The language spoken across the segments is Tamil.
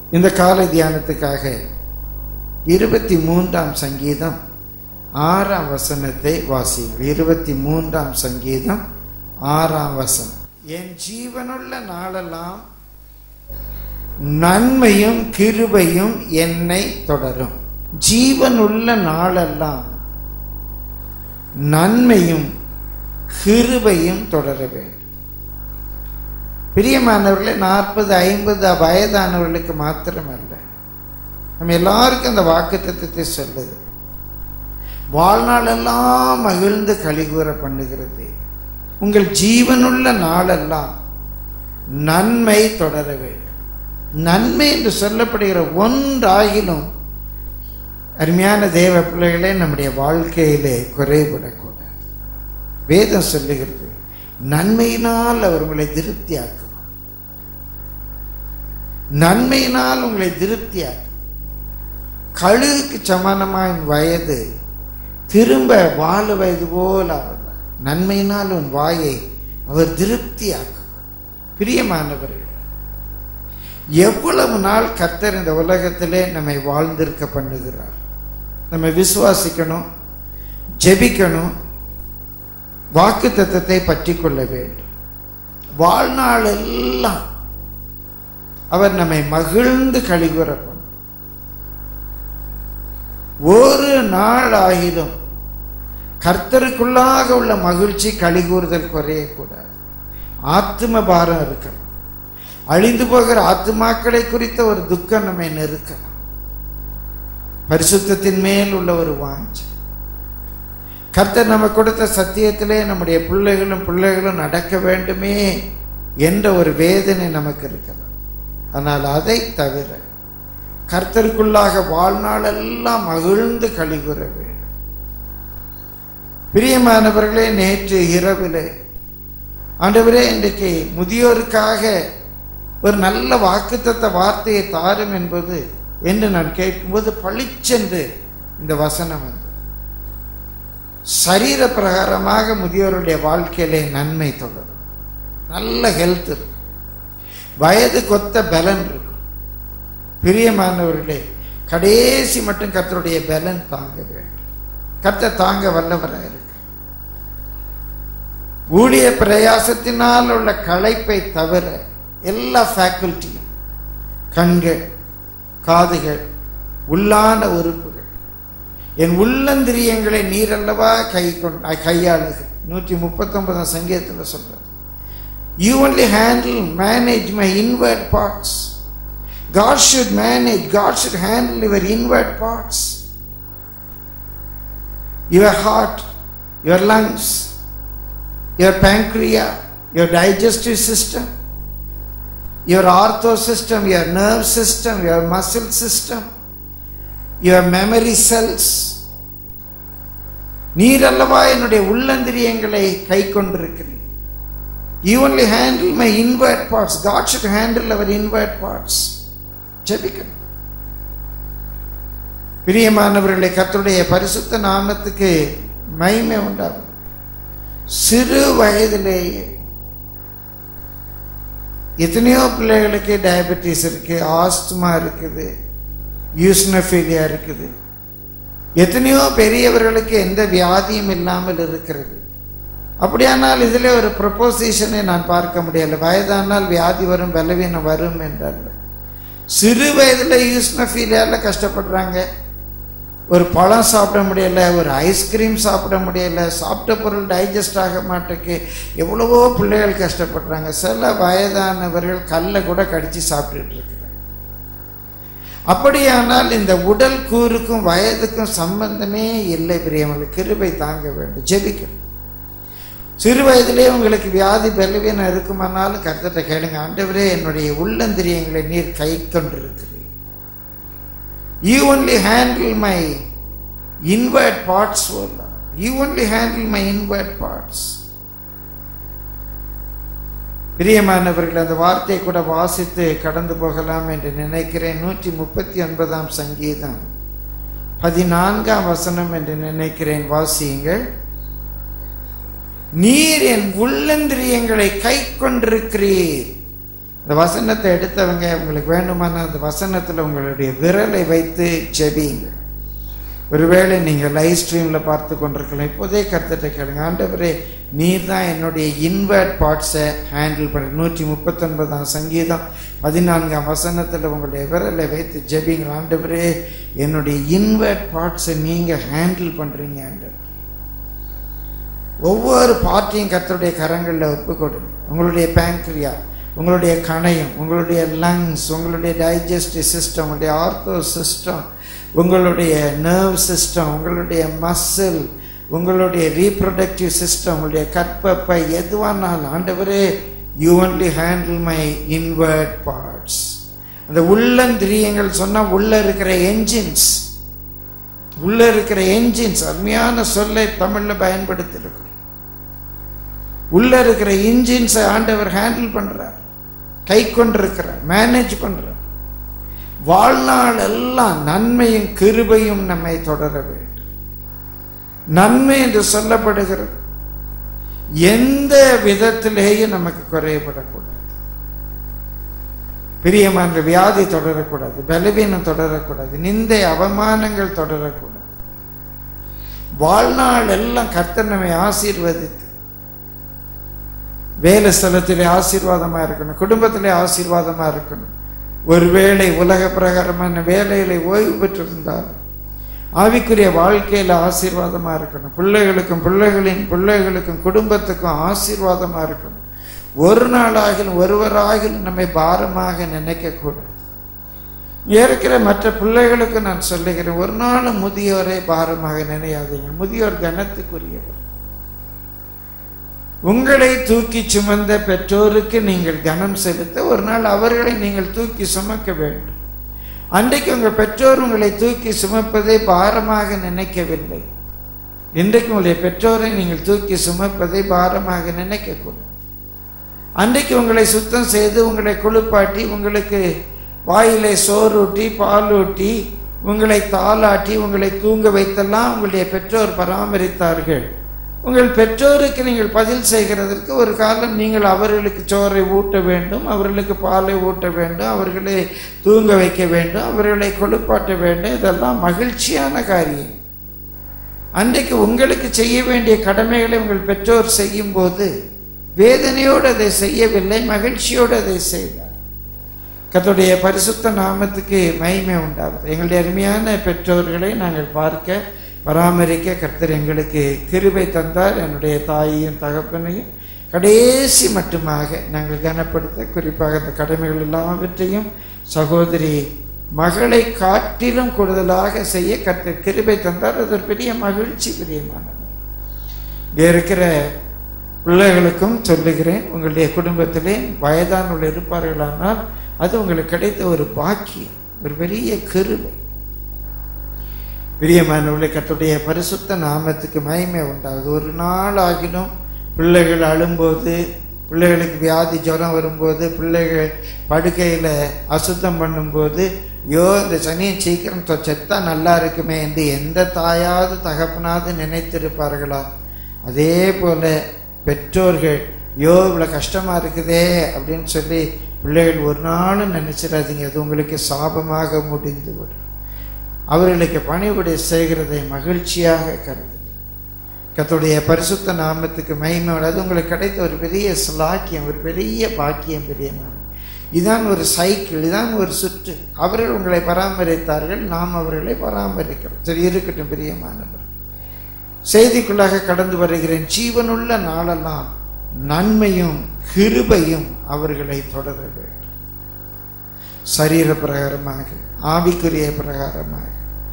இந்த காலை தியானத்துக்காக இருபத்தி மூன்றாம் சங்கீதம் ஆறாம் வசனத்தை வாசியுங்கள் இருபத்தி மூன்றாம் சங்கீதம் ஆறாம் வசனம் என் ஜீவனுள்ள நாளெல்லாம் நன்மையும் கிருபையும் என்னை தொடரும் ஜீவனுள்ள நாளெல்லாம் நன்மையும் கிருபையும் தொடர வேண்டும் பிரியமானவர்களே நாற்பது ஐம்பது வயதானவர்களுக்கு மாத்திரமல்ல நம்ம எல்லாருக்கும் அந்த வாக்கு தத்துவத்தை சொல்லுது வாழ்நாளெல்லாம் மகிழ்ந்து கழிகூற பண்ணுகிறது உங்கள் ஜீவனுள்ள நாளெல்லாம் நன்மை தொடர வேண்டும் நன்மை என்று சொல்லப்படுகிற ஒன்றாகிலும் அருமையான தேவ பிள்ளைகளே நம்முடைய வாழ்க்கையிலே குறைபடக்கூடாது வேதம் சொல்லுகிறது நன்மையினால் அவர் உங்களை திருப்தியாக்குவார் நன்மையினால் உங்களை திருப்தியாக்கும் கழுகுக்கு சமானமான வயது திரும்ப வாழ வயது போல் அவர் நன்மையினால் உன் வாயை அவர் திருப்தியாக்கும் பிரியமானவர்கள் எவ்வளவு நாள் கர்த்தர் இந்த உலகத்திலே நம்மை வாழ்ந்திருக்க பண்ணுகிறார் நம்ம விசுவாசிக்கணும் ஜெபிக்கணும் வாக்கு தத்தத்தை பற்றி கொள்ள வேண்டும் வாழ்நாள் எல்லாம் அவர் நம்மை மகிழ்ந்து கழிவுற பண்ணும் ஒரு நாள் ஆகிலும் கர்த்தருக்குள்ளாக உள்ள மகிழ்ச்சி கழிகூறுதல் குறையக்கூடாது ஆத்ம பாரம் இருக்கலாம் அழிந்து போகிற ஆத்மாக்களை குறித்த ஒரு துக்கம் நம்மை நெருக்கலாம் பரிசுத்தத்தின் மேல் உள்ள ஒரு வாஞ்சை கர்த்தர் நம்ம கொடுத்த சத்தியத்திலே நம்முடைய பிள்ளைகளும் பிள்ளைகளும் நடக்க வேண்டுமே என்ற ஒரு வேதனை நமக்கு இருக்கிறது ஆனால் அதை தவிர கர்த்தருக்குள்ளாக வாழ்நாளெல்லாம் மகிழ்ந்து கழிவுற வேண்டும் பிரியமானவர்களே நேற்று இரவிலே ஆண்டவரே இன்றைக்கு முதியோருக்காக ஒரு நல்ல வாக்குத்தத்த வார்த்தையை தாரும் என்பது என்று நான் கேட்கும்போது பளிச்சென்று இந்த வசனம் வந்து சரீர பிரகாரமாக முதியோருடைய வாழ்க்கையிலே நன்மை தொடரும் நல்ல ஹெல்த் இருக்கும் வயது கொத்த பலன் இருக்கும் பிரியமானவர்களே கடைசி மட்டும் கர்த்தருடைய பலன் தாங்க வேண்டும் கர்த்தர் தாங்க வல்லவராக இருக்கு ஊழிய பிரயாசத்தினால் உள்ள களைப்பை தவிர எல்லா ஃபேக்கல்ட்டியும் கண்கள் காதுகள் உள்ளான உறுப்புகள் என் உள்ளந்திரியங்களை நீரல்லவா கை கொண்டு கையாளுக நூற்றி முப்பத்தொன்பதாம் சங்கீதத்தில் சொல்றார் you only handle manage my inward parts God should manage God should handle your inward parts your heart your lungs your pancreas, your digestive system, your ortho system, your nerve system, your muscle system, your memory cells. நீர் அல்லவா என்னுடைய உள்ளந்திரியங்களை கை கொண்டிருக்கிறீர் you only handle my inward parts God should handle our inward parts ஜெபிக்கணும் பிரியமானவர்களை கர்த்தருடைய பரிசுத்த நாமத்துக்கு மகிமை உண்டாகும் சிறு வயதிலேயே எத்தனையோ பிள்ளைகளுக்கு டயபெட்டிஸ் இருக்கு ஆஸ்துமா இருக்குது யூஸ்னஃபீலியா இருக்குது எத்தனையோ பெரியவர்களுக்கு எந்த வியாதியும் இல்லாமல் இருக்கிறது அப்படியானால் இதில் ஒரு ப்ரொபோசிஷனை நான் பார்க்க முடியல வயதானால் வியாதி வரும் பலவீனம் வரும் என்றால் சிறு வயதில் யூஸ்னஃபீலியாவில் கஷ்டப்படுறாங்க ஒரு பழம் சாப்பிட முடியல ஒரு ஐஸ்கிரீம் சாப்பிட முடியல சாப்பிட்ட பொருள் டைஜஸ்ட் ஆக மாட்டேக்கு எவ்வளவோ பிள்ளைகள் கஷ்டப்படுறாங்க சில வயதானவர்கள் கல்லை கூட கடிச்சு சாப்பிட்டுட்டு இருக்கிறாங்க அப்படியானால் இந்த உடல் கூறுக்கும் வயதுக்கும் சம்பந்தமே இல்லை பிரியவங்களுக்கு கிருபை தாங்க வேண்டும் ஜெபிக்கணும் சிறு வயதிலே உங்களுக்கு வியாதி பலவீனம் இருக்குமானாலும் கருத்தத்தை கேளுங்க ஆண்டவரே என்னுடைய உள்ளந்திரியங்களை நீர் கை கொண்டிருக்கிறீர் you only handle my inward parts you only handle my inward parts பிரியமானவர்கள் அந்த வார்த்தையை கூட வாசித்து கடந்து போகலாம் என்று நினைக்கிறேன் நூற்றி முப்பத்தி ஒன்பதாம் சங்கீதம் பதினான்காம் வசனம் என்று நினைக்கிறேன் வாசியுங்கள் நீர் என் உள்ளந்திரியங்களை கை கொண்டிருக்கிறீர் இந்த வசனத்தை எடுத்தவங்க உங்களுக்கு வேண்டுமான அந்த வசனத்தில் உங்களுடைய விரலை வைத்து ஜெபியுங்க ஒருவேளை நீங்கள் லைவ் ஸ்ட்ரீமில் பார்த்து கொண்டிருக்கலாம் இப்போதே கருத்துட்டு கேளுங்க ஆண்டவரே நீர் தான் என்னுடைய இன்வெர்ட் பார்ட்ஸை ஹேண்டில் பண்ண நூற்றி முப்பத்தொன்பதாம் சங்கீதம் பதினான்காம் வசனத்தில் உங்களுடைய விரலை வைத்து ஜெபிங்க ஆண்டவரே என்னுடைய இன்வெர்ட் பார்ட்ஸை நீங்கள் ஹேண்டில் பண்ணுறீங்க ஆண்டவர் ஒவ்வொரு பார்ட்டியும் கர்த்தருடைய கரங்களில் ஒப்பு கொடுங்க உங்களுடைய பேங்க்ரியா உங்களுடைய கணையம் உங்களுடைய லங்ஸ் உங்களுடைய டைஜஸ்டிவ் சிஸ்டம் உங்களுடைய ஆர்த்தோ சிஸ்டம் உங்களுடைய நர்வ் சிஸ்டம் உங்களுடைய மசில் உங்களுடைய ரீப்ரொடக்டிவ் சிஸ்டம் உங்களுடைய கற்பப்பை எதுவானாலும் ஆண்டவரே you only handle my inward parts அந்த உள்ளந்திரியங்கள் சொன்னால் உள்ள இருக்கிற என்ஜின்ஸ் உள்ள இருக்கிற என்ஜின்ஸ் அருமையான சொல்லை தமிழ்ல பயன்படுத்தியிருக்கோம் உள்ள இருக்கிற இன்ஜின்ஸை ஆண்டவர் ஹேண்டில் பண்றார் கை கொண்டிருக்கிறார் மேனேஜ் பண்றார் வாழ்நாள் எல்லாம் நன்மையும் கிருபையும் நம்மை தொடர வேண்டும் நன்மை என்று சொல்லப்படுகிறது எந்த விதத்திலேயும் நமக்கு குறையப்படக்கூடாது பிரியமான வியாதி தொடரக்கூடாது பலவீனம் தொடரக்கூடாது நிந்தை அவமானங்கள் தொடரக்கூடாது வாழ்நாள் எல்லாம் கர்த்தர் நம்மை ஆசீர்வதித்து வேலை ஸ்தலத்திலே ஆசீர்வாதமா இருக்கணும் குடும்பத்திலே ஆசீர்வாதமா இருக்கணும் ஒருவேளை உலக பிரகாரமான வேலையில ஓய்வு பெற்றிருந்தால் ஆவிக்குரிய வாழ்க்கையில ஆசீர்வாதமா இருக்கணும் பிள்ளைகளுக்கும் பிள்ளைகளின் பிள்ளைகளுக்கும் குடும்பத்துக்கும் ஆசீர்வாதமா இருக்கணும் ஒரு நாளாகிலும் ஒருவராகிலும் நம்மை பாரமாக நினைக்க கூடாது இருக்கிற மற்ற பிள்ளைகளுக்கு நான் சொல்லுகிறேன் ஒரு நாளும் முதியோரை பாரமாக நினையாதீங்க முதியோர் கனத்துக்குரியவர் உங்களை தூக்கி சுமந்த பெற்றோருக்கு நீங்கள் கனம் செலுத்த ஒரு நாள் அவர்களை நீங்கள் தூக்கி சுமக்க வேண்டும் அன்றைக்கு உங்கள் பெற்றோர் உங்களை தூக்கி சுமப்பதை பாரமாக நினைக்கவில்லை இன்றைக்கு உங்களுடைய பெற்றோரை நீங்கள் தூக்கி சுமப்பதை பாரமாக நினைக்கக்கூடாது அன்றைக்கு உங்களை சுத்தம் செய்து உங்களை குளிப்பாட்டி உங்களுக்கு வாயிலை சோறூட்டி பாலூட்டி உங்களை தாளாட்டி உங்களை தூங்க வைத்தெல்லாம் உங்களுடைய பெற்றோர் பராமரித்தார்கள் உங்கள் பெற்றோருக்கு நீங்கள் பதில் செய்கிறதற்கு ஒரு காலம் நீங்கள் அவர்களுக்கு சோறை ஊட்ட வேண்டும் அவர்களுக்கு பாலை ஊட்ட வேண்டும் அவர்களை தூங்க வைக்க வேண்டும் அவர்களை கொழுப்பாட்ட வேண்டும் இதெல்லாம் மகிழ்ச்சியான காரியம் அன்றைக்கு உங்களுக்கு செய்ய வேண்டிய கடமைகளை உங்கள் பெற்றோர் செய்யும் போது வேதனையோடு அதை செய்யவில்லை மகிழ்ச்சியோடு அதை செய்தார் கத்துடைய பரிசுத்த நாமத்துக்கு மகிமை உண்டாகுது எங்களுடைய அருமையான பெற்றோர்களை நாங்கள் பார்க்க பராமரிக்க கர்த்தர் எங்களுக்கு கிருபை தந்தார் என்னுடைய தாயையும் தகப்பனையும் கடைசி மட்டுமாக நாங்கள் கனப்படுத்த குறிப்பாக இந்த கடமைகள் எல்லாவற்றையும் சகோதரி மகளை காட்டிலும் கூடுதலாக செய்ய கர்த்தர் கிருபை தந்தார் அது ஒரு பெரிய மகிழ்ச்சி பிரியமானது இங்கே இருக்கிற பிள்ளைகளுக்கும் சொல்லுகிறேன் உங்களுடைய குடும்பத்திலே வயதானவர்கள் இருப்பார்களானால் அது உங்களுக்கு கிடைத்த ஒரு பாக்கியம் ஒரு பெரிய கிருபை பிரியமானவர்களை கத்துடைய பரிசுத்த நாமத்துக்கு மகிமை உண்டாகுது ஒரு நாள் ஆகிலும் பிள்ளைகள் அழும்போது பிள்ளைகளுக்கு வியாதி ஜுரம் வரும்போது பிள்ளைகள் படுக்கையில் அசுத்தம் பண்ணும்போது யோ இந்த சனியை சீக்கிரம் தொ- செத்தா நல்லா இருக்குமே என்று எந்த தாயாவது தகப்பனாவது நினைத்திருப்பார்களா அதே போல பெற்றோர்கள் யோ இவ்வளோ கஷ்டமா இருக்குதே அப்படின்னு சொல்லி பிள்ளைகள் ஒரு நாளும் நினைச்சிடாதீங்க அது உங்களுக்கு சாபமாக முடிந்து விடும் அவர்களுக்கு பணிவிடை செய்கிறதை மகிழ்ச்சியாக கருது கர்த்தருடைய பரிசுத்த நாமத்துக்கு மகிமை அது உங்களுக்கு கிடைத்த ஒரு பெரிய ஸ்லாக்கியம் ஒரு பெரிய பாக்கியம் பெரியமான இதான் ஒரு சைக்கிள் இதான் ஒரு சுற்று அவர்கள் உங்களை பராமரித்தார்கள் நாம் அவர்களை பராமரிக்கிறோம் சரி இருக்கட்டும் பிரியமானவர் செய்திக்குள்ளாக கடந்து வருகிறேன் ஜீவனுள்ள நாளெல்லாம் நன்மையும் கிருபையும் அவர்களை தொடர வேண்டும் சரீர பிரகாரமாக ஆவிக்குரிய பிரகாரமாக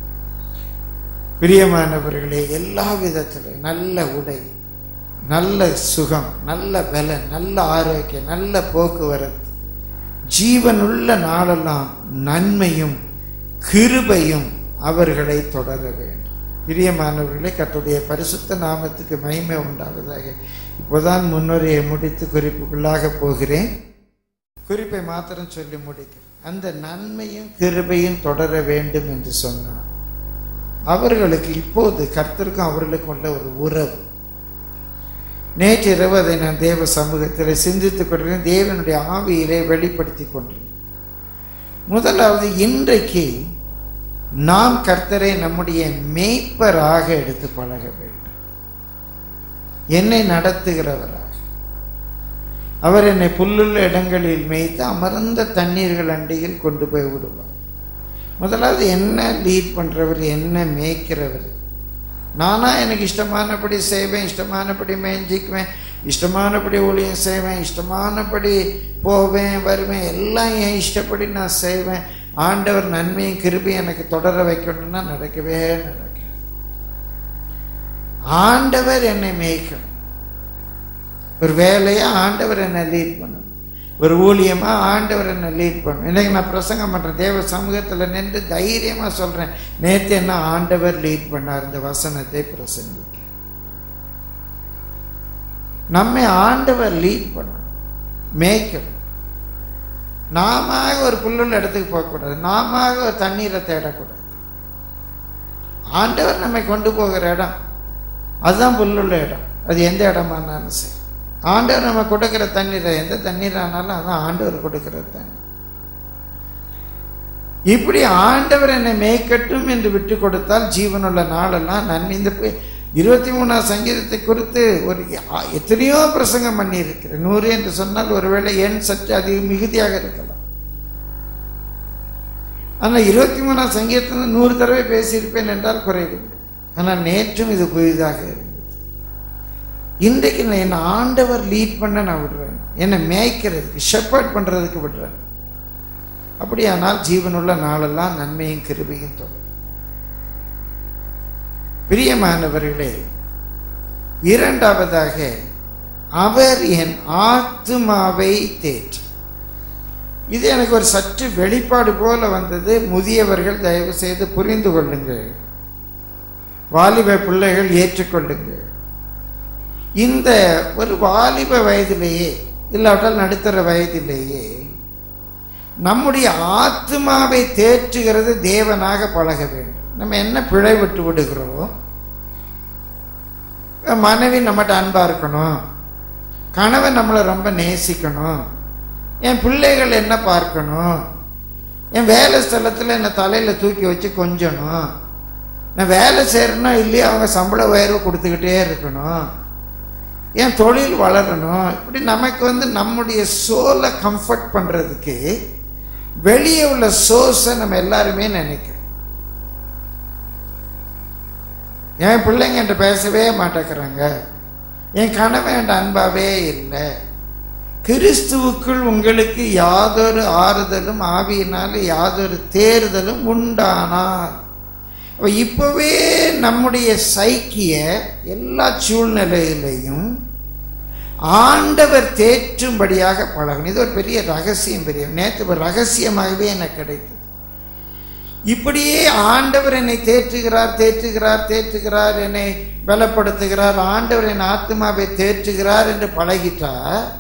பிரியமானவர்களே எல்லா விதத்திலும் நல்ல உடை நல்ல சுகம் நல்ல பலன் நல்ல ஆரோக்கியம் நல்ல போக்குவரத்து ஜீவனுள்ள நாளெல்லாம் நன்மையும் கிருபையும் அவர்களை தொடர வேண்டும் பிரியமானவர்களே கர்த்தருடைய பரிசுத்த நாமத்துக்கு மகிமை உண்டாவதாக இப்போதான் முன்னுரையை முடித்து குறிப்புக்குள்ளாக போகிறேன் குறிப்பை மாத்திரம் சொல்லி முடிக்கிறேன் அந்த நன்மையும் கிருபையும் தொடர வேண்டும் என்று சொன்னார் அவர்களுக்கு இப்போது கர்த்தருக்கும் அவர்களுக்கும் உள்ள ஒரு உறவு நேற்று இரவு அதை நான் தேவ சமூகத்தில் சிந்தித்துக் கொண்டிருக்கிறேன் தேவனுடைய ஆவியிலே வெளிப்படுத்தி கொண்டிருக்கிறேன் முதலாவது இன்றைக்கு நாம் கர்த்தரை நம்முடைய மேய்ப்பராக எடுத்து பழக வேண்டும் என்னை நடத்துகிறவராக அவர் என்னை புல்லுள்ள இடங்களில் மேய்த்து அமர்ந்த தண்ணீர்கள் அண்டியில் கொண்டு போய் விடுவார் முதலாவது என்ன லீட் பண்றவர் என்ன மேய்க்கிறவர் நானா எனக்கு இஷ்டமானபடி செய்வேன் இஷ்டமானபடி மேய்ஞ்சிக்குவேன் இஷ்டமானபடி ஊழியம் செய்வேன் இஷ்டமானபடி போவேன் வருவேன் எல்லாம் என் இஷ்டப்படி நான் செய்வேன் ஆண்டவர் நன்மையும் கிருபையும் எனக்கு தொடர வைக்கணும்னா நடக்கவே நடக்க ஆண்டவர் என்னை மேய்க்கணும் ஒரு வேலையா ஆண்டவர் என்னை லீட் பண்ணணும் ஒரு ஊழியமா ஆண்டவர் என்னை லீட் பண்ணணும் இன்னைக்கு நான் பிரசங்கம் பண்றேன் தேவ சமூகத்தில் நின்று தைரியமா சொல்றேன் நேற்று என்ன ஆண்டவர் லீட் பண்ணார் இந்த வசனத்தை பிரசங்கிக்க நம்மை ஆண்டவர் லீட் பண்ணணும் மேய்க்கணும் நாம ஒரு புல்லுள்ள இடத்துக்கு போகக்கூடாது நாம ஒரு தண்ணீரை தேடக்கூடாது ஆண்டவர் நம்மை கொண்டு போகிற இடம் அதுதான் புல்லுள்ள இடம் அது எந்த இடமா இருந்தாலும் சரி ஆண்டவர் நம்ம கொடுக்கிற தண்ணீரை எந்த தண்ணீர் ஆனாலும் அதான் ஆண்டவர் கொடுக்கிற தண்ணீர் இப்படி ஆண்டவர் என்னை மேய்க்கட்டும் என்று விட்டு கொடுத்தால் ஜீவனுள்ள நாளெல்லாம் நன்மை இந்த பே- இருபத்தி மூணாம் சங்கீதத்தை குறித்து ஒரு ஆ- எத்தனையோ பிரசங்கம் பண்ணி இருக்கிறேன் நூறு என்று சொன்னால் ஒருவேளை எண் சற்று அதிக மிகுதியாக இருக்கலாம் ஆனால் இருபத்தி மூணாம் சங்கீதத்தில் நூறு தடவை பேசியிருப்பேன் என்றால் குறைவில்லை ஆனால் நேற்றும் இது புதிதாக இருந்தது இன்றைக்கு நான் என்னை ஆண்டவர் லீட் பண்ண நான் விடுறேன் என்னை மேய்க்கிறதுக்கு ஷெப்பர்ட் பண்றதுக்கு விடுறேன் அப்படியானால் ஜீவனுள்ள நாளெல்லாம் நன்மையும் கிருபையும் தொடரும் பிரியமானவர்களே இரண்டாவதாக அவர் என் ஆத்துமாவை தேற்று இது எனக்கு ஒரு சற்று வெளிப்பாடு போல வந்தது முதியவர்கள் தயவு செய்து புரிந்து கொள்ளுங்கள் வாலிப பிள்ளைகள் ஏற்றுக்கொள்ளுங்கள் இந்த ஒரு வாலிப வயதிலேயே இல்லாவிட்டால் நடுத்தர வயதிலேயே நம்முடைய ஆத்மாவை தேற்றுகிறது தேவனாக பழக வேண்டும் நம்ம என்ன பிழை விட்டு விடுகிறோம் மனைவி நம்மகிட்ட அன்பா இருக்கணும் கணவன் நம்மளை ரொம்ப நேசிக்கணும் என் பிள்ளைகள் என்ன பார்க்கணும் என் வேலை ஸ்தலத்தில் என்னை தலையில் தூக்கி வச்சு கொஞ்சணும் நான் வேலை செய்கிறேன்னா இல்லையா அவங்க சம்பள உயர்வு கொடுத்துக்கிட்டே இருக்கணும் என் தொழில் வளரணும் இப்படி நமக்கு வந்து நம்முடைய சோலை கம்ஃபர்ட் பண்ணுறதுக்கு வெளியே உள்ள சோர்ஸை நம்ம எல்லாருமே நினைக்கிறோம் என் பிள்ளைங்க என்கிட்ட பேசவே மாட்டேங்கிறாங்க என் கணவன் என்கிட்ட அன்பாவே இல்லை கிறிஸ்துவுக்குள் உங்களுக்கு யாதொரு ஆறுதலும் ஆவியினால யாதொரு தேறுதலும் உண்டானால் அப்ப இப்பவே நம்முடைய சைக்கிய எல்லா சூழ்நிலையிலையும் ஆண்டவர் தேற்றும்படியாக பழகணும் இது ஒரு பெரிய ரகசியம் பெரிய நேற்று ஒரு ரகசியமாகவே எனக்கு கிடைத்தது இப்படியே ஆண்டவர் என்னை தேற்றுகிறார் தேற்றுகிறார் தேற்றுகிறார் என்னை பலப்படுத்துகிறார் ஆண்டவர் என் ஆத்மாவை தேற்றுகிறார் என்று பழகிட்டா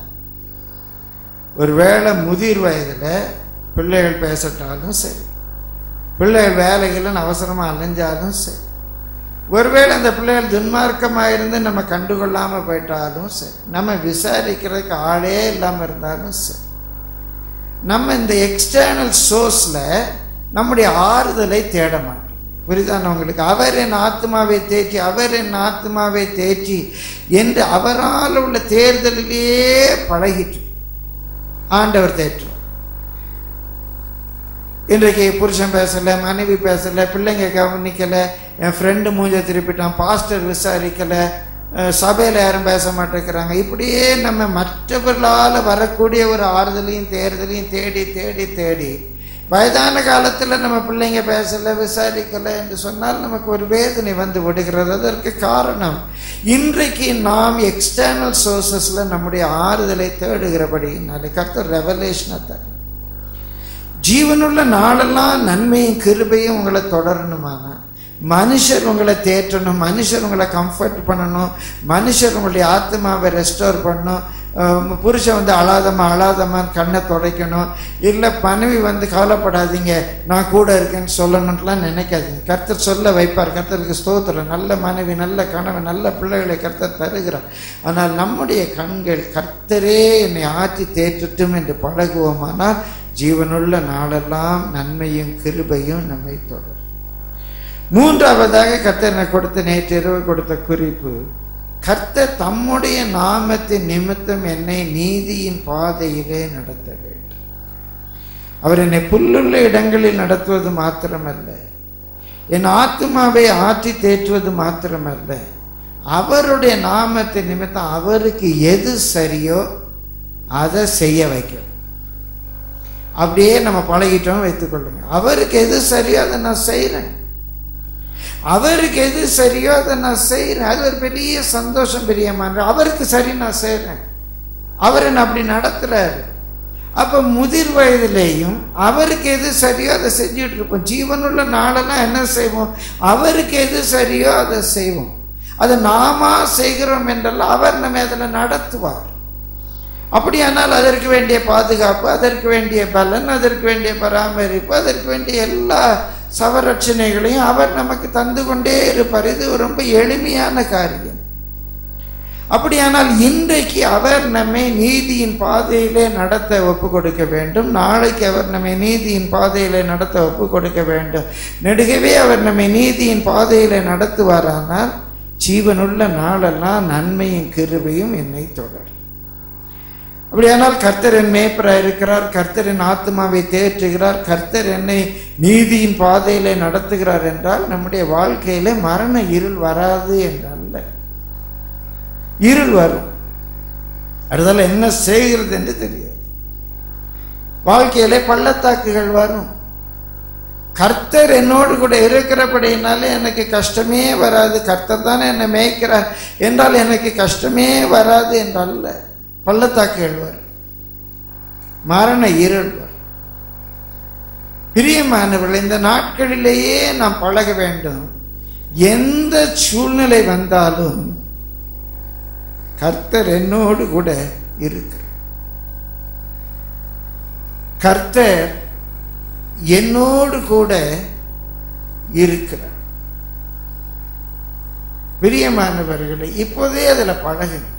ஒருவேளை முதிர் வயதில் பிள்ளைகள் பேசட்டாலும் சரி பிள்ளைகள் வேலைகள்னு அவசரமாக அலைஞ்சாலும் சரி ஒருவேளை அந்த பிள்ளைகள் துன்மார்க்கமாக இருந்து நம்ம கண்டுகொள்ளாமல் போயிட்டாலும் சரி நம்ம விசாரிக்கிறதுக்கு ஆளே இல்லாமல் இருந்தாலும் சரி நம்ம இந்த எக்ஸ்டர்னல் சோர்ஸில் நம்முடைய ஆறுதலை தேட மாட்டோம் புரியுதான உங்களுக்கு அவர் என் ஆத்மாவை தேற்றி அவர் என் ஆத்மாவை தேற்றி என்று அவரால் உள்ள தேர்தலிலேயே பழகிட்டு ஆண்டவர் தேற்றும் இன்றைக்கு புருஷன் பேசல மனைவி பேசல பிள்ளைங்க கவனிக்கல என் ஃப்ரெண்டு மூஞ்ச திருப்பிட்டான் பாஸ்டர் விசாரிக்கல அஹ், சபையில யாரும் பேச மாட்டேங்கிறாங்க இப்படியே நம்ம மற்றவர்களால் வரக்கூடிய ஒரு ஆறுதலையும் தேர்தலையும் தேடி தேடி தேடி வயதான காலத்தில் நம்ம பிள்ளைங்க பேசல விசாரிக்கல என்று சொன்னால் நமக்கு ஒரு வேதனை வந்து விடுகிறது அதற்கு காரணம் இன்றைக்கு நாம் எக்ஸ்டர்னல் சோர்சஸ்ல நம்முடைய ஆறுதலை தேடுகிறபடி நாளை கர்த்தர் ரெவலேஷனை தரும் ஜீவனுள்ள நாளெல்லாம் நன்மையும் கிருபையும் உங்களை தொடரணுமான மனுஷர் உங்களை தேற்றணும் மனுஷர் உங்களை கம்ஃபர்ட் பண்ணணும் மனுஷர் உங்களுடைய ஆத்மாவை ரெஸ்டோர் பண்ணணும் அஹ், புருஷன் வந்து அழாதம்மா அழாதம்மான்னு கண்ணை துடைக்கணும் இல்லை மனைவி வந்து கவலைப்படாதீங்க நான் கூட இருக்கேன்னு சொல்லணும்லாம் நினைக்காதீங்க கர்த்தர் சொல்ல வைப்பார் கர்த்தருக்கு ஸ்தோத்திரம் நல்ல மனைவி நல்ல கணவன் நல்ல பிள்ளைகளை கர்த்தர் தருகிறார் ஆனால் நம்முடைய கண்கள் கர்த்தரே என்னை ஆற்றி தேற்றட்டும் என்று பழகுவோமானால் ஜீவனுள்ள நாளெல்லாம் நன்மையும் கிருபையும் நம்மை தொடரும் மூன்றாவதாக கர்த்தர் எனக்கு கொடுத்த நேற்று இரவு கொடுத்த குறிப்பு கர்த்தர் தம்முடைய நாமத்தின் நிமித்தம் என்னை நீதியின் பாதையிலே நடத்த வேண்டும் அவர் என்னை புல்லுள்ள இடங்களில் நடத்துவது மாத்திரமல்ல என் ஆத்மாவை ஆற்றி தேற்றுவது மாத்திரமல்ல அவருடைய நாமத்தின் நிமித்தம் அவருக்கு எது சரியோ அதை செய்ய வைக்கும் அப்படியே நம்ம பழகிட்டோம் வைத்துக்கொள்ளுங்க அவருக்கு எது சரியோ அதை நான் செய்கிறேன் அவருக்கு எது சரியோ அதை நான் செய்கிறேன் அது ஒரு பெரிய சந்தோஷம் பெரியமான அவருக்கு சரி நான் செய்கிறேன் அவர் என்ன அப்படி நடத்துறாரு அப்ப முதிர் வயதிலேயும் அவருக்கு எது சரியோ அதை செஞ்சுட்டு இருப்போம் ஜீவனுள்ள நாளெல்லாம் என்ன செய்வோம் அவருக்கு எது சரியோ அதை செய்வோம் அதை நாம செய்கிறோம் என்றெல்லாம் அவர் நம்ம அதில் நடத்துவார் அப்படியானால் அதற்கு வேண்டிய பாதுகாப்பு அதற்கு வேண்டிய பலன் அதற்கு வேண்டிய பராமரிப்பு அதற்கு வேண்டிய எல்லா சவரட்சணைகளையும் அவர் நமக்கு தந்து கொண்டே இருப்பார் இது ரொம்ப எளிமையான காரியம் அப்படியானால் இன்றைக்கு அவர் நம்மை நீதியின் பாதையிலே நடத்த ஒப்பு கொடுக்க வேண்டும் நாளைக்கு அவர் நம்மை நீதியின் பாதையிலே நடத்த ஒப்பு கொடுக்க வேண்டும் நெடுகவே அவர் நம்மை நீதியின் பாதையிலே நடத்துவாரானால் ஜீவனுள்ள நாளெல்லாம் நன்மையும் கிருபையும் என்னை தொடரும் அப்படியானால் கர்த்தர் என் மேய்ப்பராக இருக்கிறார் கர்த்தர் என் ஆத்மாவை தேற்றுகிறார் கர்த்தர் என்னை நீதியின் பாதையிலே நடத்துகிறார் என்றால் நம்முடைய வாழ்க்கையில மரண இருள் வராது என்றல்ல இருள் வரும் அடுத்தால என்ன செய்கிறது என்று தெரியாது வாழ்க்கையிலே பள்ளத்தாக்குகள் வரும் கர்த்தர் என்னோடு கூட இருக்கிறபடினாலே எனக்கு கஷ்டமே வராது கர்த்தர் தானே என்னை மேய்க்கிறார் என்றால் எனக்கு கஷ்டமே வராது என்றல்ல பள்ளத்தாக்குகள் வரும் மரண இருள் வரும் பிரியமானவர்கள் இந்த நாட்களிலேயே நாம் பழக வேண்டும் எந்த சூழ்நிலை வந்தாலும் கர்த்தர் என்னோடு கூட இருக்கிறார் கர்த்தர் என்னோடு கூட இருக்கிறார் பிரியமானவர்களை இப்போதே அதுல பழகுங்க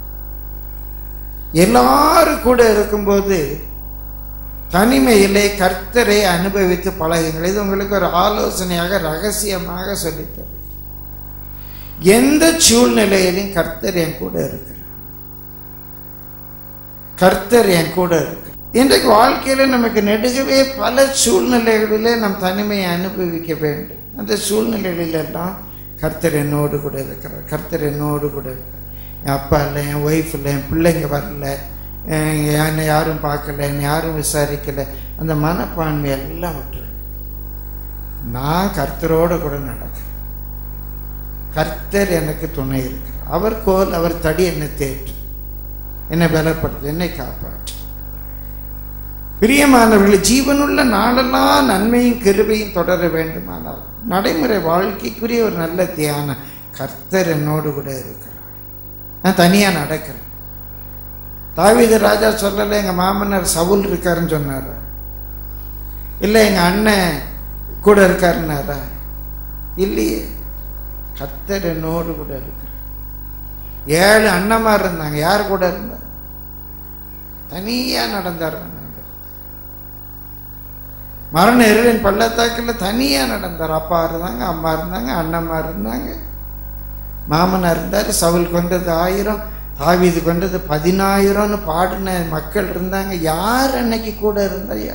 எல்லாரும் கூட இருக்கும்போது தனிமையிலே கர்த்தரை அனுபவித்து பழகுங்கள் இது உங்களுக்கு ஒரு ஆலோசனையாக ரகசியமாக சொல்லித்தரு எந்த சூழ்நிலையிலும் கர்த்தர் என் கூட இருக்கிறார் கர்த்தர் என் கூட இருக்கு இன்றைக்கு வாழ்க்கையில நமக்கு நெடுகவே பல சூழ்நிலைகளிலே நம் தனிமையை அனுபவிக்க வேண்டும் அந்த சூழ்நிலைகளிலெல்லாம் கர்த்தர் என்னோடு கூட இருக்கிறார் கர்த்தர் என்னோடு கூட இருக்கிறார் என் அப்பா இல்லை என் ஒய்ஃப் இல்லை என் பிள்ளைங்க வரல அஹ் என்னை யாரும் பார்க்கல என்னை யாரும் விசாரிக்கல அந்த மனப்பான்மை எல்லாம் விட்டுரு நான் கர்த்தரோட கூட நடக்கிறேன் கர்த்தர் எனக்கு துணை இருக்கு அவர் கோல் அவர் தடி என்னை தேற்று என்னை பலப்படுத்து என்னை காப்பாற்று பிரியமானவர்கள் ஜீவனுள்ள நாளெல்லாம் நன்மையும் கிருபையும் தொடர வேண்டுமானால் நடைமுறை வாழ்க்கைக்குரிய ஒரு நல்ல தியானம் கர்த்தர் என்னோடு கூட இருக்கிறார் நான் தனியா நடக்கிறேன் தாவீது ராஜா சொல்லலை எங்க மாமனார் சவுல் இருக்காருன்னு சொன்னாரா இல்லை எங்க அண்ணன் கூட இருக்காருன்னாரா இல்லையே கர்த்தர் என்னோடு கூட இருக்கிறார் ஏழு அண்ணமார் இருந்தாங்க யார் கூட இருந்தார் தனியா நடந்தார் மரண இருளின் பள்ளத்தாக்கில் தனியா நடந்தார் அப்பா இருந்தாங்க அம்மா இருந்தாங்க அண்ணம்மா இருந்தாங்க மாமனார் இருந்தார் சவுல் கொண்டது ஆயிரம் தாவீது கொண்டது பதினாயிரம்னு பாடின மக்கள் இருந்தாங்க யார் அன்னைக்கு கூட இருந்தாயா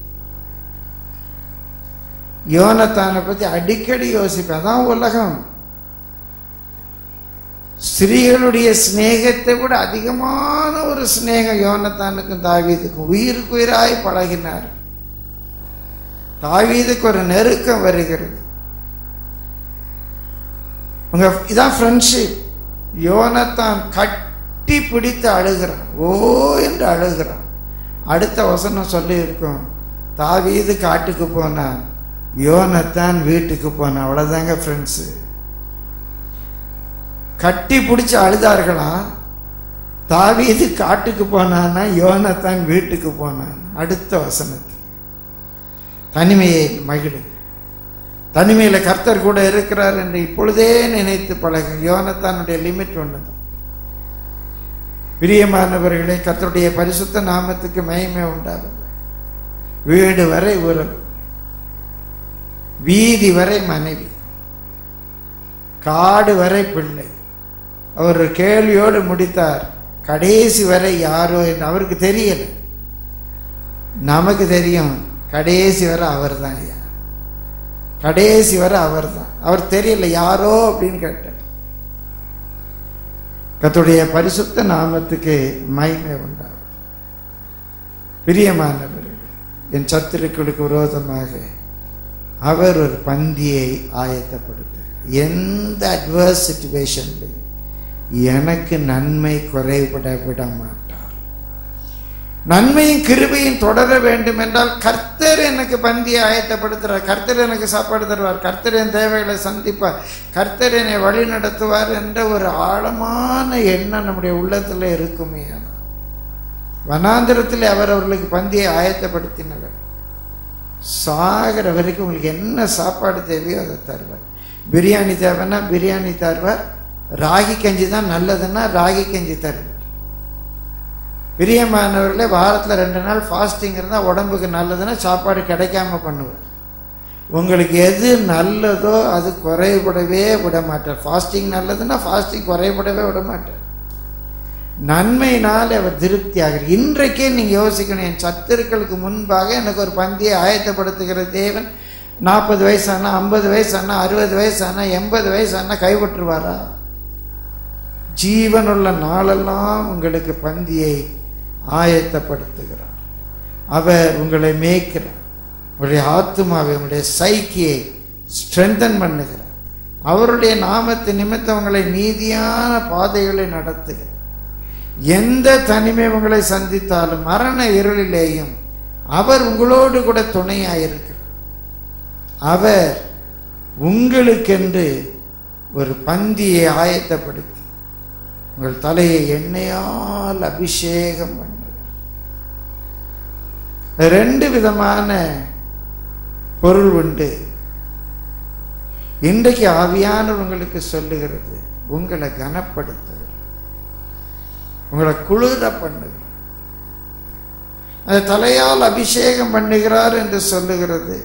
யோனத்தானை பத்தி அடிக்கடி இருப்பேன் அதான் உலகம் ஸ்திரீகளுடைய சிநேகத்தை விட அதிகமான ஒரு சிநேகம் யோனத்தானுக்கும் தாவீதுக்கும் உயிருக்கு உயிராய் பழகினார் தாவீதுக்கு ஒரு நெருக்கம் வருகிறது உங்க இதான் ஃப்ரெண்ட்ஷிப் யோனத்தான் கட்டி பிடித்து அழுகிறான் ஓ என்று அழுகிறான் அடுத்த வசனம் சொல்லி இருக்கும் தாவீது காட்டுக்கு போனான் யோனத்தான் வீட்டுக்கு போனான் அவ்வளவுதாங்க ஃப்ரெண்ட்ஸு கட்டி பிடிச்சி அழுதார்களாம் தாவீது காட்டுக்கு போனானா யோனத்தான் வீட்டுக்கு போனான் அடுத்த வசனத்தில் தனிமையை மகிழு தனிமையில கர்த்தர் கூட இருக்கிறார் என்று இப்பொழுதே நினைத்து பழகு யோனத்தானுடைய லிமிட் ஒண்ணுதான் பிரியமானவர்களே கர்த்தருடைய பரிசுத்த நாமத்துக்கு மகிமை உண்டாகும் வீடு வரை உறவு வீதி வரை மனைவி காடு வரை பிள்ளை அவர் ஒரு கேள்வியோடு முடித்தார் கடைசி வரை யாரோ என்று அவருக்கு தெரியல நமக்கு தெரியும் கடைசி வரை அவர் தான் ஐயா கடைசி வரை அவர் தான் அவர் தெரியல யாரோ அப்படின்னு கேட்டார் கத்துடைய பரிசுத்த நாமத்துக்கு மகிமை உண்டாகும் பிரியமானவர்கள் என் சத்துருக்களுக்கு விரோதமாக அவர் ஒரு பந்தியை ஆயத்தப்படுத்த எந்த அட்வர்ஸ் சுச்சுவேஷன்லையும் எனக்கு நன்மை குறைபட விட மாட்டார் நன்மையும் கிருபையும் தொடர வேண்டும் என்றால் கர்த்தர் எனக்கு பந்தியை ஆயத்தப்படுத்துறார் கர்த்தர் எனக்கு சாப்பாடு தருவார் கர்த்தர் என் தேவைகளை சந்திப்பார் கர்த்தர் என்னை வழி நடத்துவார் என்ற ஒரு ஆழமான எண்ணம் நம்முடைய உள்ளத்தில் இருக்குமே வனாந்திரத்தில் அவர் அவர்களுக்கு பந்தியை ஆயத்தப்படுத்தினவர் சாகிற வரைக்கும் உங்களுக்கு என்ன சாப்பாடு தேவையோ அதை தருவார் பிரியாணி தேவைன்னா பிரியாணி தருவார் ராகி கஞ்சி தான் நல்லதுன்னா ராகி கஞ்சி தருவார் பிரியமானவர்களே வாரத்தில் ரெண்டு நாள் ஃபாஸ்டிங் இருந்தால் உடம்புக்கு நல்லதுன்னா சாப்பாடு கிடைக்காம பண்ணுவார் உங்களுக்கு எது நல்லதோ அது குறைபடவே விட மாட்டார் ஃபாஸ்டிங் நல்லதுன்னா ஃபாஸ்டிங் குறைபடவே விட மாட்டார் நன்மையினால் அவர் திருப்தி ஆகிறார் இன்றைக்கே நீங்கள் யோசிக்கணும் என் சத்துருக்களுக்கு முன்பாக எனக்கு ஒரு பந்தியை ஆயத்தப்படுத்துகிற தேவன் நாற்பது வயசானா ஐம்பது வயசானா அறுபது வயசானா எண்பது வயசானா கைவிட்டுருவாரா ஜீவனுள்ள நாளெல்லாம் உங்களுக்கு பந்தியை ஆயத்தப்படுத்துகிறார் அவர் உங்களை மேய்க்கிறார் உங்களுடைய ஆத்மாவை உங்களுடைய சைக்கியை ஸ்ட்ரென்தன் பண்ணுகிறார் அவருடைய நாமத்து நிமித்தம் உங்களை நீதியான பாதைகளை நடத்துகிறார் எந்த தனிமை உங்களை சந்தித்தாலும் மரண இருளிலேயும் அவர் உங்களோடு கூட துணையாயிருக்கிறார் அவர் உங்களுக்கென்று ஒரு பந்தியை ஆயத்தப்படுத்தி உங்கள் தலையை எண்ணெயால் அபிஷேகம் பண்ணுகிறார் ரெண்டு விதமான பொருள் உண்டு இன்றைக்கு ஆவியானவர் உங்களுக்கு சொல்லுகிறது உங்களை கனப்படுத்துகிறது உங்களை குளிர பண்ணுகிறார் அந்த தலையால் அபிஷேகம் பண்ணுகிறார் என்று சொல்லுகிறது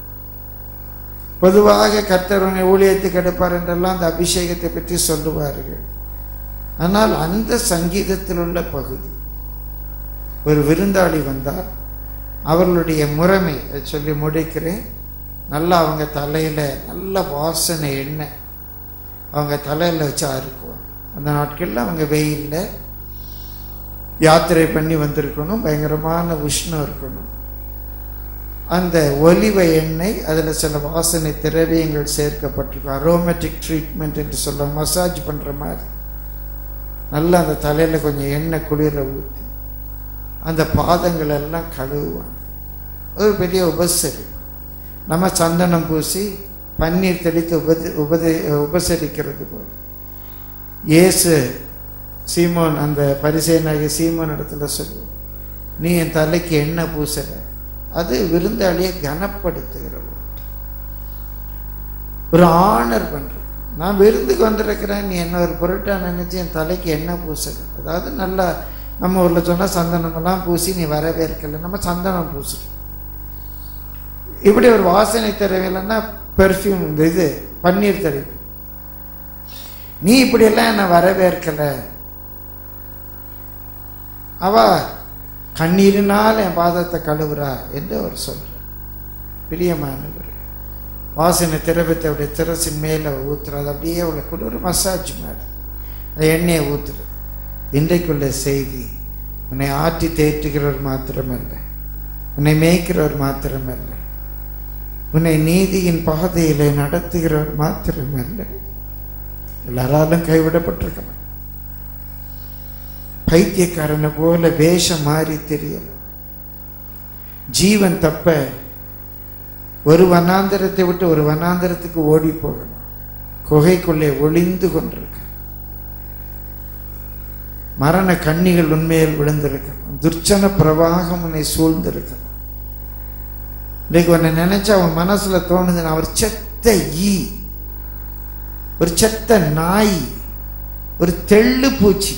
பொதுவாக கர்த்தர் ஊழியத்துக்கு எடுப்பார் என்றெல்லாம் அந்த அபிஷேகத்தை பற்றி சொல்லுவார்கள் ஆனால் அந்த சங்கீதத்தில் உள்ள பகுதி ஒரு விருந்தாளி வந்தால் அவர்களுடைய முறைமை அதை சொல்லி முடிக்கிறேன் நல்லா அவங்க தலையில் நல்ல வாசனை எண்ணெய் அவங்க தலையில் வச்சு அறுக்குவாங்க அந்த நாட்களில் அவங்க வெயிலில் யாத்திரை பண்ணி வந்திருக்கணும் பயங்கரமான உஷ்ணம் இருக்கணும் அந்த ஒலிவ எண்ணெய் அதில் சில வாசனை திரவியங்கள் சேர்க்கப்பட்டிருக்கும் அரோமேட்டிக் ட்ரீட்மெண்ட் என்று சொல்ல மசாஜ் பண்ணுற மாதிரி நல்லா அந்த தலையில் கொஞ்சம் எண்ணெய் குளிர ஊற்றி அந்த பாதங்கள் எல்லாம் கழுவுவாங்க ஒரு பெரிய உபசரி நம்ம சந்தனம் பூசி பன்னீர் தெளித்து உபதி உபதி உபசரிக்கிறது போல் இயேசு சீமோன் அந்த பரிசேனாகிய சீமோன் இடத்துல சொல்லுவோம் நீ என் தலைக்கு எண்ணெய் பூசல அது விருந்தாளியை கனப்படுத்துகிற ஒரு ஆனர் பண்றது நான் விருந்துக்கு வந்திருக்கிறேன் நீ என்ன ஒரு பொருட்டா நினைச்சு என் தலைக்கு எண்ணெய் பூசல அதாவது நல்லா நம்ம ஊர்ல சொன்னா சந்தனமெல்லாம் பூசி நீ வரவேற்கல நம்ம சந்தனம் பூசுறோம் இப்படி ஒரு வாசனை தெரியலன்னா பெர்ஃப்யூம் இந்த இது பன்னீர் தெரியும் நீ இப்படியெல்லாம் என்னை வரவேற்கல அவ கண்ணீரினால் என் பாதத்தை கழுவுறா என்று அவர் சொல்றார் பிரியமானவர் வாசனை திரவத்தை அப்படியே திரசின் மேலே ஊத்துறது அப்படியே அவளை குளிர் மசாஜ் மாதிரி அந்த எண்ணெயை ஊத்துறது இன்றைக்குள்ள செய்தி உன்னை ஆற்றி தேற்றுகிறவர் மாத்திரமல்ல உன்னை மேய்க்கிறவர் மாத்திரமல்ல உன்னை நீதியின் பாதையிலே நடத்துகிறவர் மாத்திரமல்ல எல்லாராலும் கைவிடப்பட்டிருக்கலாம் பைத்தியக்காரனை போல வேஷம் மாறி தெரியல ஜீவன் தப்ப ஒரு வனாந்தரத்தை விட்டு ஒரு வனாந்தரத்துக்கு ஓடி போகணும் குகைக்குள்ளே ஒளிந்து கொண்டிருக்க மரண கண்ணிகள் உண்மையில் விழுந்திருக்கலாம் துர்ச்சன பிரவாகம் உன்னை சூழ்ந்திருக்கலாம் இன்னைக்கு உன்னை நினைச்சா அவன் மனசுல தோணுது அவர் செத்த ஈ ஒரு செத்த நாய் ஒரு தெள்ளு பூச்சி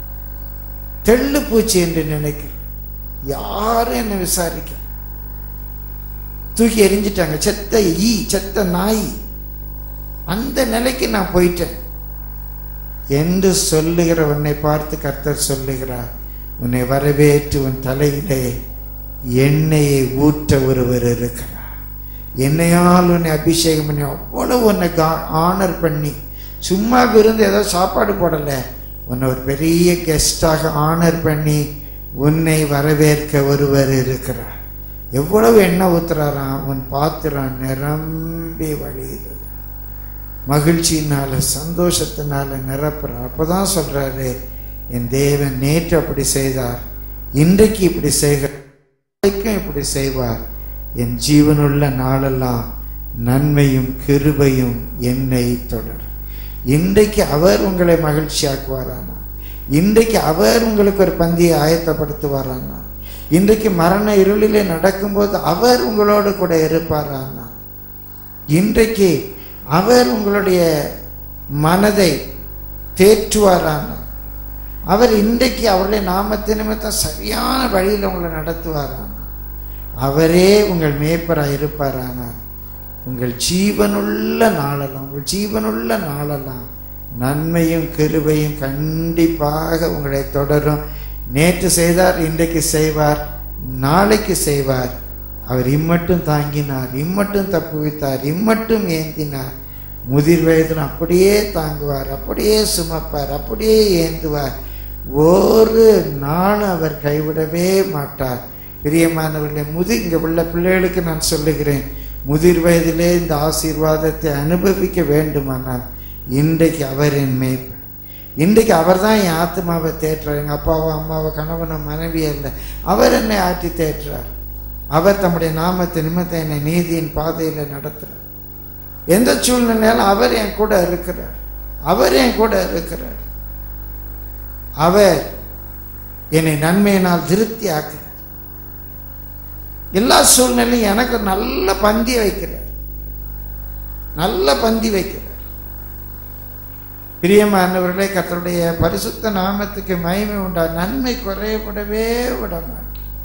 தெள்ளு பூச்சி என்று நினைக்கிறேன் யாரும் என்ன விசாரிக்க தூக்கி எரிஞ்சிட்டாங்க செத்த ஈ செத்த நாய் அந்த நிலைக்கு நான் போயிட்டேன் என்று சொல்லுகிற உன்னை பார்த்து கர்த்தர் சொல்லுகிறார் உன்னை வரவேற்று உன் தலையிலே எண்ணெயை ஊற்ற ஒருவர் இருக்கிறார் எண்ணெயால் உன்னை அபிஷேகம் பண்ணி அவ்வளவு உன்னை ஆனர் பண்ணி சும்மா விருந்து ஏதோ சாப்பாடு போடலை உன்னை ஒரு பெரிய கெஸ்டாக ஆனர் பண்ணி உன்னை வரவேற்க ஒருவர் இருக்கிறார் எவ்வளவு எண்ணெய் ஊத்துறாராம் உன் பாத்திரம் நிரம்பி வழியுது மகிழ்ச்சியினால சந்தோஷத்தினால நிரப்புறார் அப்பதான் சொல்றாரு என் தேவன் நேற்று அப்படி செய்தார் இன்றைக்கு இப்படி செய்கிறார் இப்படி செய்வார் என் ஜீவனுள்ள நாளெல்லாம் நன்மையும் கிருபையும் என்னை தொடரும் இன்றைக்கு அவர் உங்களை மகிழ்ச்சியாக்குவாரானா இன்றைக்கு அவர் உங்களுக்கு ஒரு பந்தியை ஆயத்தப்படுத்துவாரானா இன்றைக்கு மரண இருளிலே நடக்கும்போது அவர் உங்களோடு கூட இருப்பாரானா இன்றைக்கு அவர் உங்களுடைய மனதை தேற்றுவாரானா அவர் இன்றைக்கு அவருடைய நாமத்தை நிமித்தம் சரியான வழியில் உங்களை நடத்துவாரானா அவரே உங்கள் மேய்ப்பராக இருப்பாரானா உங்கள் ஜீவனுள்ள நாளெல்லாம் உங்கள் ஜீவனுள்ள நாளெல்லாம் நன்மையும் கிருபையும் கண்டிப்பாக உங்களை தொடரும் நேற்று செய்தார் இன்றைக்கு செய்வார் நாளைக்கு செய்வார் அவர் இம்மட்டும் தாங்கினார் இம்மட்டும் தப்புவித்தார் இம்மட்டும் ஏந்தினார் முதிர் வயதில் அப்படியே தாங்குவார் அப்படியே சுமப்பார் அப்படியே ஏந்துவார் ஒரு நாளும் அவர் கைவிடவே மாட்டார் பிரியமானவர்களே முதி இங்கே உள்ள பிள்ளைகளுக்கு நான் சொல்லுகிறேன் முதிர் வயதிலே இந்த ஆசீர்வாதத்தை அனுபவிக்க வேண்டுமானால் இன்றைக்கு அவர் என் மேய்ப்பன் இன்றைக்கு அவர் தான் என் ஆத்மாவை தேற்றுறார் எங்கள் அப்பாவோ அம்மாவோ கணவனோ மனைவி இல்லை அவர் என்னை ஆற்றி தேற்றுறார் அவர் தம்முடைய நாமத்தை நிமித்தம் என்னை நீதியின் பாதையில் நடத்துகிறார் எந்த சூழ்நிலையாலும் அவர் என் கூட இருக்கிறார் அவர் என் கூட இருக்கிறார் அவர் என்னை நன்மையினால் திருப்தி ஆக்குறார் எல்லா சூழ்நிலையும் எனக்கு நல்ல பந்தி வைக்கிறார் நல்ல பந்தி வைக்கிறார் பிரியமானவர்களே கத்தருடைய பரிசுத்த நாமத்துக்கு மகிமை உண்டா நன்மை குறையப்படவே விட மாட்டார்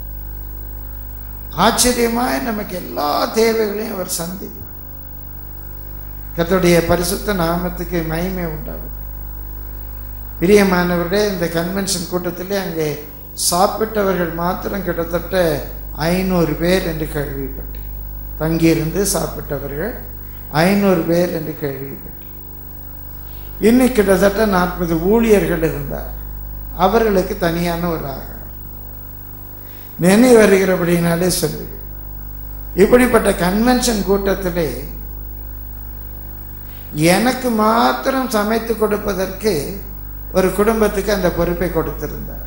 ஆச்சரியமாய் நமக்கு எல்லா தேவைகளையும் அவர் சந்திப்பார் கத்தருடைய பரிசுத்த நாமத்துக்கு மகிமை உண்டாகும் பிரியமானவர்களே இந்த கன்வென்ஷன் கூட்டத்திலே அங்கே சாப்பிட்டவர்கள் மாத்திரம் கிட்டத்தட்ட ஐநூறு பேர் என்று கேள்விப்பட்டேன் தங்கியிருந்து சாப்பிட்டவர்கள் ஐநூறு பேர் என்று கேள்விப்பட்டேன் இன்னும் கிட்டத்தட்ட நாற்பது ஊழியர்கள் இருந்தார் அவர்களுக்கு தனியான ஒரு ஆகாரம் நினை வருகிறபடினாலே சொல்லு இப்படிப்பட்ட கன்வென்ஷன் கூட்டத்திலே எனக்கு மாத்திரம் சமைத்து கொடுப்பதற்கு ஒரு குடும்பத்துக்கு அந்த பொறுப்பை கொடுத்திருந்தார்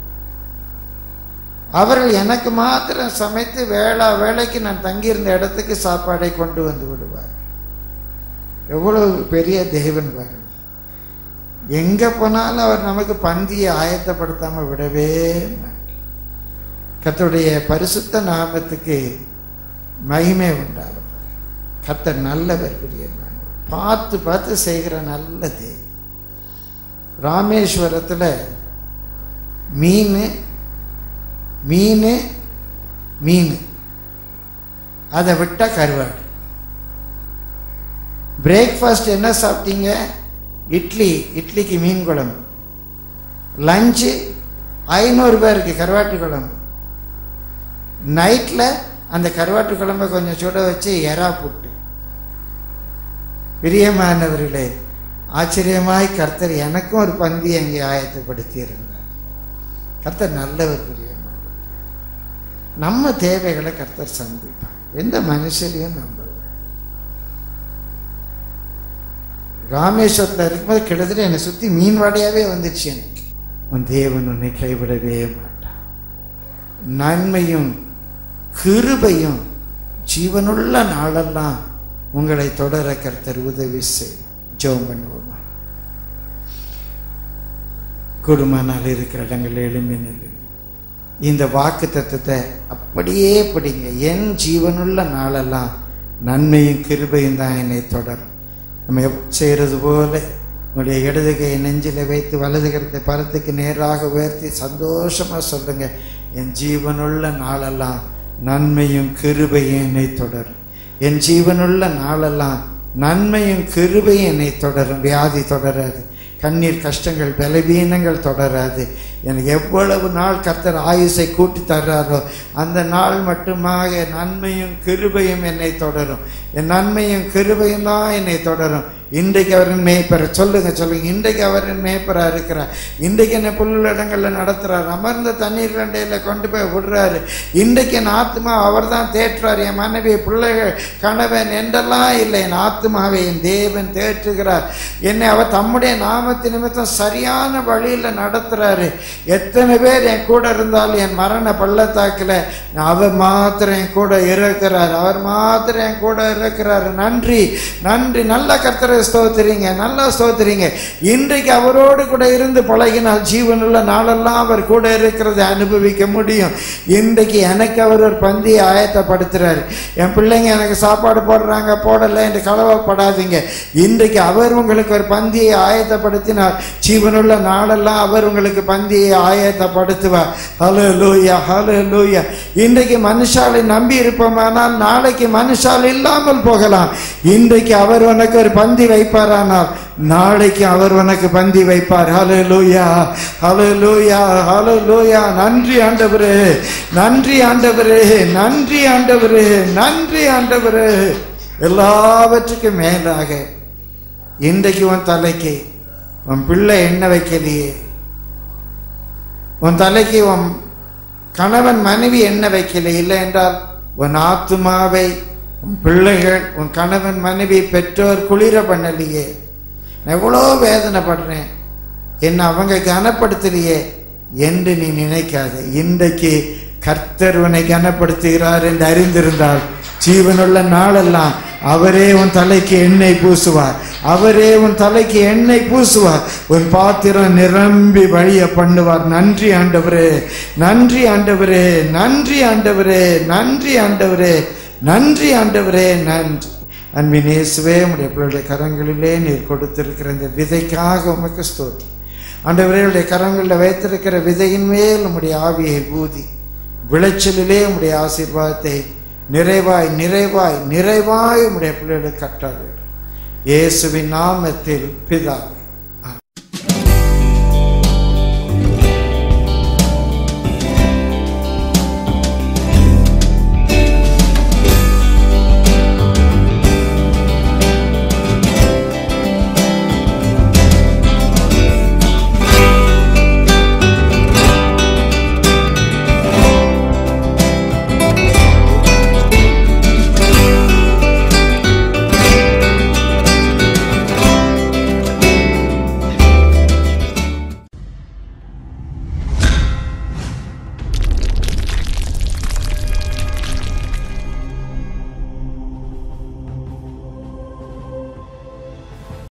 அவர்கள் எனக்கு மாத்திரம் சமைத்து வேளா வேலைக்கு நான் தங்கியிருந்த இடத்துக்கு சாப்பாடை கொண்டு வந்து விடுவார் எவ்வளவு பெரிய தேவன் பாருங்க எங்க போனாலும் அவர் நமக்கு பந்தியை ஆயத்தப்படுத்தாம விடவே மாட்டார் கத்தருடைய பரிசுத்த நாமத்துக்கு மகிமை உண்டாகும் கத்தர் நல்லவர் பிரியமான பார்த்து பார்த்து செய்கிற நல்லது ராமேஸ்வரத்தில் மீன் மீன் மீன் அதை விட்டா கருவாடு பிரேக்ஃபாஸ்ட் என்ன சாப்பிட்டீங்க இட்லி இட்லிக்கு மீன் குழம்பு லஞ்சு ஐநூறு பேருக்கு கருவாட்டு குழம்பு நைட்டில் அந்த கருவாட்டு குழம்பை கொஞ்சம் சுட வச்சு எறா புட்டு பிரியமானவர்களே ஆச்சரியமாய் கர்த்தர் எனக்கும் ஒரு பந்தி அங்கே ஆயத்தப்படுத்தி இருந்தார் கர்த்தர் நல்லவர் பிரியமான நம்ம தேவைகளை கர்த்தர் சந்திப்பார் எந்த மனுஷரையும் நம்புவார் ராமேஸ்வரத்தில் இருக்கும்போது கிட்டத்தட்ட என்னை சுற்றி மீன் வாடையாவே வந்துச்சு எனக்கு உன் தேவன் உன்னை கைவிடவே மாட்டான் நன்மையும் கிருபையும் ஜீவனுள்ள நாளெல்லாம் உங்களை தொடர கர்த்தர் உதவி செய் ஜெபம் பண்ணுவோமா குடும்பனால் இருக்கிற இடங்கள் எழும்பி நில்லுங்க இந்த வாக்கு தத்துவத்தை அப்படியே படிங்க என் ஜீவனுள்ள நாளெல்லாம் நன்மையும் கிருபையும் தான் என்னை தொடரும் நம்ம எப்~ செய்கிறது போல உங்களுடைய இடது கையை நெஞ்சில் வைத்து வலது கரத்தை பரத்துக்கு நேராக உயர்த்தி சந்தோஷமா சொல்லுங்க என் ஜீவனுள்ள நாளெல்லாம் நன்மையும் கிருபையும் என்னை தொடரும் என் ஜீவனுள்ள நாளெல்லாம் நன்மையும் கிருபையும் என்னை தொடரும் வியாதி தொடராது கண்ணீர் கஷ்டங்கள் பலவீனங்கள் தொடராது எனக்கு எவ்வளவு நாள் கர்த்தர் ஆயுசை கூட்டி தர்றாரோ அந்த நாள் மட்டுமாக நன்மையும் கிருபையும் என்னை தொடரும் என் நன்மையும் கிருபையும் தான் என்னை தொடரும் இன்றைக்கு அவரின் மேய்ப்பர் சொல்லுங்க சொல்லுங்க இன்றைக்கு அவரின் மேய்ப்பரா இருக்கிறார் இன்றைக்கு என்னை புல்லுள்ள இடங்கள்ல நடத்துறாரு அமர்ந்த தண்ணீர் ரெண்டையில கொண்டு போய் விடுறாரு இன்றைக்கு என் ஆத்மா அவர் தான் தேற்றுறார் என் மனைவி பிள்ளைகள் கணவன் என்றெல்லாம் இல்லை என் ஆத்மாவை என் தேவன் தேற்றுகிறார் என்னை அவர் தம்முடைய நாமத்து நிமித்தம் சரியான வழியில நடத்துறாரு எத்தனை பேர் என் கூட இருந்தாலும் என் மரண பள்ளத்தாக்கில் அவர் மாத்திரம் என் கூட இருக்கிறார் அவர் மாத்திரம் என் கூட இருக்கிறார் நன்றி நன்றி நல்ல கர்த்தரை ஸ்தோத்திரிங்க நல்லா ஸ்தோத்திரிங்க இன்றைக்கு அவரோடு கூட இருந்து பழகினால் ஜீவனுள்ள நாளெல்லாம் அவர் கூட இருக்கிறதை அனுபவிக்க முடியும் இன்றைக்கு எனக்கு அவர் ஒரு பந்தியை ஆயத்தப்படுத்துறாரு என் பிள்ளைங்க எனக்கு சாப்பாடு போடுறாங்க போடலை என்று கலவப்படாதீங்க இன்றைக்கு அவர் உங்களுக்கு ஒரு பந்தியை ஆயத்தப்படுத்தினார் ஜீவனுள்ள நாளெல்லாம் அவர் உங்களுக்கு பந்தியை ஆயத்தப்படுத்துவார் ஹலோ லூயா ஹலோ லூயா இன்றைக்கு மனுஷாலை நம்பி இருப்போமானால் நாளைக்கு மனுஷால் இல்லாமல் போகலாம் இன்றைக்கு அவர் உனக்கு ஒரு பந்தி வைப்பாரானால் நாளைக்கு அவர் உனக்கு பந்தி வைப்பார் ஹலோ லூயா ஹலோ லூயா ஹலோ லூயா நன்றி ஆண்டவரே நன்றி ஆண்டவரே நன்றி ஆண்டவரே நன்றி ஆண்டவரே எல்லாவற்றுக்கும் மேலாக இன்றைக்கு உன் தலைக்கு உன் பிள்ளை என்ன வைக்கலையே உன் தலைக்கு உன் கணவன் மனைவி என்ன வைக்கல இல்லை என்றால் உன் ஆத்துமாவை உன் பிள்ளைகள் உன் கணவன் மனைவி பெற்றோர் குளிர பண்ணலையே நான் எவ்வளோ வேதனைப்படுறேன் என்ன அவங்க கனப்படுத்தலையே என்று நீ நினைக்காத இன்றைக்கு கர்த்தர் உன்னை கனப்படுத்துகிறார் என்று அறிந்திருந்தால் ஜீவனுள்ள நாளெல்லாம் அவரே உன் தலைக்கு எண்ணெய் பூசுவார் அவரே உன் தலைக்கு எண்ணெய் பூசுவார் உன் பாத்திரம் நிரம்பி வழிய பண்ணுவார் நன்றி ஆண்டவரே நன்றி ஆண்டவரே நன்றி ஆண்டவரே நன்றி ஆண்டவரே நன்றி ஆண்டவரே நன்றி அன்பின் இயேசுவே உடைய பிள்ளைடைய கரங்களிலே நீர் கொடுத்திருக்கிற இந்த விதைக்காக உமக்கு ஸ்தோத்திரம் ஆண்டவரே உடைய கரங்களில் வைத்திருக்கிற விதையின் மேல் உம்முடைய ஆவியை ஊதி விளைச்சலிலே உம்முடைய ஆசீர்வாதத்தை நிறைவாய் நிறைவாய் நிறைவாய் உம்முடைய பிள்ளைகளுக்கு கட்டாது இயேசுவின் நாமத்தில் பிதா